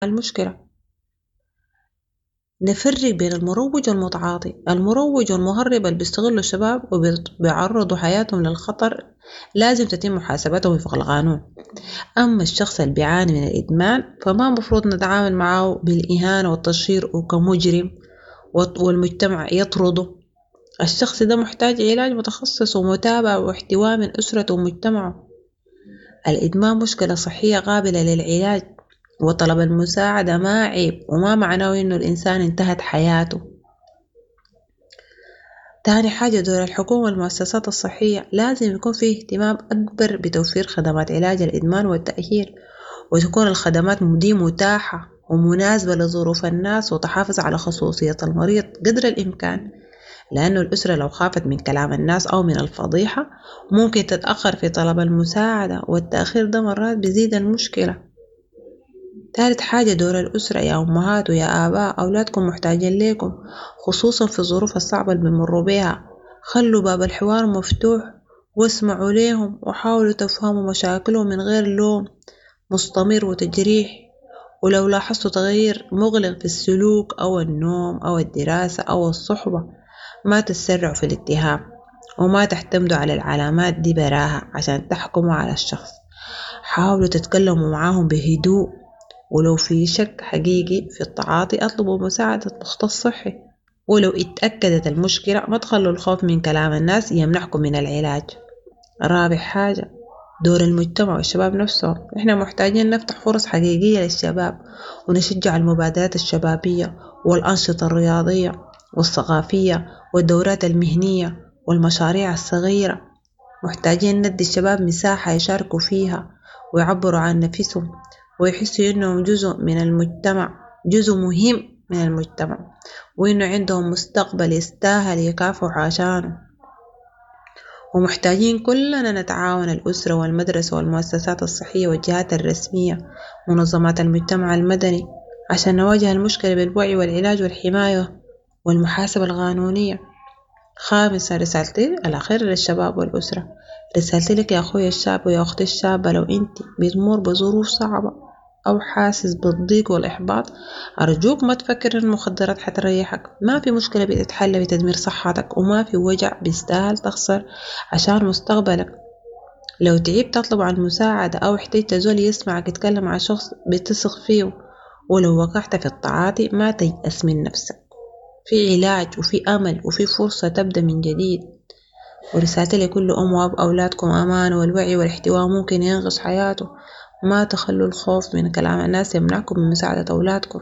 المشكلة نفرق بين المروج والمتعاطي المروج والمهرب اللي بيستغلوا الشباب وبيعرضوا حياتهم للخطر لازم تتم محاسبتهم وفق القانون أما الشخص اللي بيعاني من الإدمان فما مفروض نتعامل معه بالإهانة والتشهير وكمجرم والمجتمع يطرده الشخص ده محتاج علاج متخصص ومتابعة واحتواء من أسرته ومجتمعه الإدمان مشكلة صحية قابلة للعلاج وطلب المساعدة ما عيب وما معناه إنه الإنسان انتهت حياته تاني حاجة دور الحكومة والمؤسسات الصحية لازم يكون فيه اهتمام أكبر بتوفير خدمات علاج الإدمان والتأهيل وتكون الخدمات دي متاحة ومناسبة لظروف الناس وتحافظ على خصوصية المريض قدر الإمكان لأنه الأسرة لو خافت من كلام الناس أو من الفضيحة ممكن تتأخر في طلب المساعدة والتأخير ده مرات بيزيد المشكلة تالت حاجة دور الأسرة يا أمهات ويا آباء أولادكم محتاجين ليكم خصوصا في الظروف الصعبة اللي بيمروا بيها خلوا باب الحوار مفتوح واسمعوا ليهم وحاولوا تفهموا مشاكلهم من غير لوم مستمر وتجريح ولو لاحظتوا تغيير مغلق في السلوك أو النوم أو الدراسة أو الصحبة ما تسرعوا في الاتهام وما تعتمدوا على العلامات دي براها عشان تحكموا على الشخص حاولوا تتكلموا معاهم بهدوء ولو في شك حقيقي في التعاطي اطلبوا مساعدة مختص صحي ولو اتأكدت المشكلة ما تخلوا الخوف من كلام الناس يمنعكم من العلاج رابع حاجة دور المجتمع والشباب نفسهم احنا محتاجين نفتح فرص حقيقية للشباب ونشجع المبادرات الشبابية والأنشطة الرياضية والثقافية والدورات المهنية والمشاريع الصغيرة محتاجين ندي الشباب مساحة يشاركوا فيها ويعبروا عن نفسهم ويحسوا إنهم جزء من المجتمع جزء مهم من المجتمع وإنه عندهم مستقبل يستاهل يكافحوا عشانه ومحتاجين كلنا نتعاون الأسرة والمدرسة والمؤسسات الصحية والجهات الرسمية منظمات المجتمع المدني عشان نواجه المشكلة بالوعي والعلاج والحماية والمحاسبة القانونية خامسا رسالتي الأخيرة للشباب والأسرة رسالتي لك يا أخوي الشاب ويا أختي الشابة لو أنت بتمر بظروف صعبة أو حاسس بالضيق والإحباط أرجوك ما تفكر إن المخدرات حتريحك ما في مشكلة بتتحل بتدمير صحتك وما في وجع بيستاهل تخسر عشان مستقبلك لو تعبت تطلب عن مساعدة أو احتجت زول يسمعك يتكلم مع شخص بتثق فيه ولو وقعت في التعاطي ما تيأس من نفسك في علاج وفي أمل وفي فرصة تبدأ من جديد ورسالتي لكل أم وأب أولادكم أمان والوعي والاحتواء ممكن ينقذ حياته ما تخلوا الخوف من كلام الناس يمنعكم من مساعدة أولادكم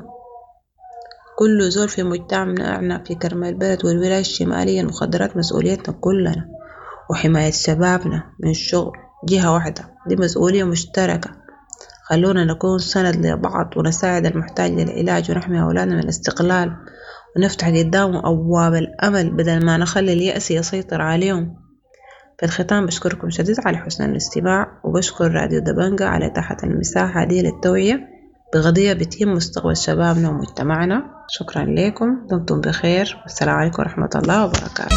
كل زول في مجتمعنا في كرم البلد والولاية الشمالية المخدرات مسؤوليتنا كلنا وحماية شبابنا من الشغل جهة واحدة دي مسؤولية مشتركة خلونا نكون سند لبعض ونساعد المحتاج للعلاج ونحمي أولادنا من الاستقلال ونفتح قدامه أبواب الأمل بدل ما نخلي اليأس يسيطر عليهم في الختام بشكركم شديد على حسن الاستماع وبشكر راديو دبنجة على إتاحة المساحة دي للتوعية بقضية بتهم مستقبل شبابنا ومجتمعنا شكرا لكم دمتم بخير والسلام عليكم ورحمة الله وبركاته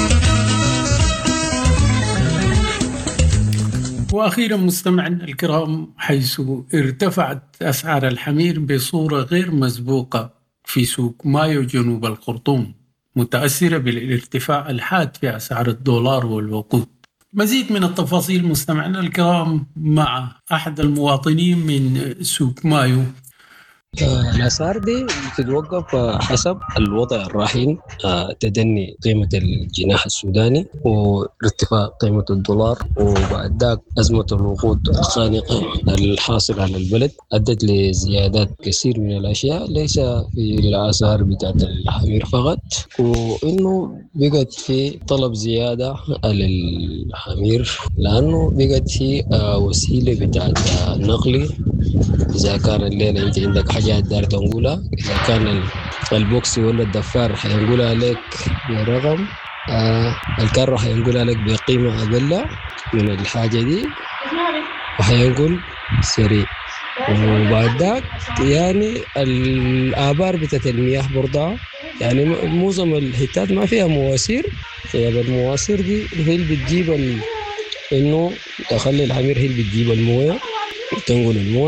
واخيرا مستمعنا الكرام حيث ارتفعت اسعار الحمير بصوره غير مسبوقه في سوق مايو جنوب الخرطوم متاثره بالارتفاع الحاد في اسعار الدولار والوقود. مزيد من التفاصيل مستمعنا الكرام مع احد المواطنين من سوق مايو الأسعار دي بتتوقف حسب الوضع الراهن تدني قيمة الجناح السوداني وارتفاع قيمة الدولار وبعد ذاك أزمة الوقود الخانقة الحاصلة على البلد أدت لزيادات كثير من الأشياء ليس في الأسعار بتاعت الحمير فقط وإنه بقت في طلب زيادة على الحمير لأنه بقت في وسيلة بتاعت نقل إذا كان الليلة أنت عندك حاجات دار تنقولها إذا كان البوكسي ولا الدفار حينقولها لك برقم آه الكارو حينقولها لك بقيمة أقل من الحاجة دي وحينقل سريع وبعد ذاك يعني الآبار بتاعت المياه برضه يعني معظم الحتات ما فيها مواسير غياب المواسير دي هي اللي بتجيب ال... انه تخلي الحمير هي اللي بتجيب المويه وتنقل المويه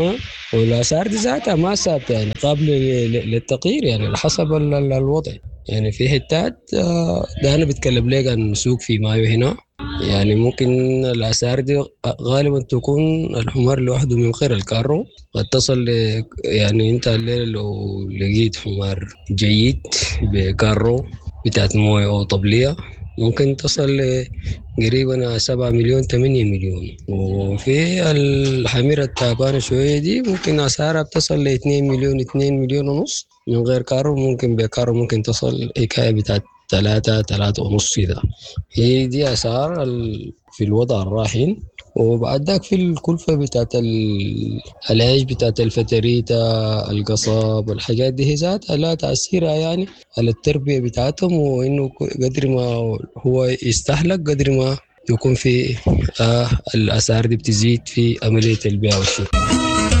والاسعار دي ذاتها ما ثابته يعني قابله للتغيير يعني على حسب الوضع يعني في حتات آه، ده انا بتكلم لك عن سوق في مايو هنا يعني ممكن الاسعار دي غالبا تكون الحمار لوحده من غير الكارو قد تصل يعني انت الليله لو لقيت حمار جيد بكارو بتاعت مويه او طبليه ممكن تصل قريبا سبعة مليون ثمانية مليون وفي الحميرة التعبانة شوية دي ممكن أسعارها بتصل ل 2 مليون 2 مليون ونص من غير كارو ممكن بكارو ممكن تصل حكاية بتاعت ثلاثة ثلاثة ونص كده هي دي أسعار في الوضع الراهن وبعد ذاك في الكلفة بتاعت العيش بتاعت الفتريتا القصب الحاجات دي هي ذاتها لا تأثيرها يعني على التربية بتاعتهم وإنه قدر ما هو يستهلك قدر ما يكون في آه الأسعار دي بتزيد في عملية البيع والشراء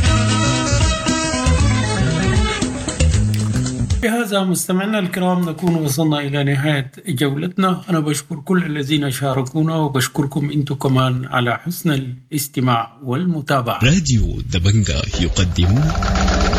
بهذا مستمعينا الكرام نكون وصلنا إلى نهاية جولتنا أنا بشكر كل الذين شاركونا وبشكركم أنتم كمان على حسن الاستماع والمتابعة راديو دبنجا يقدم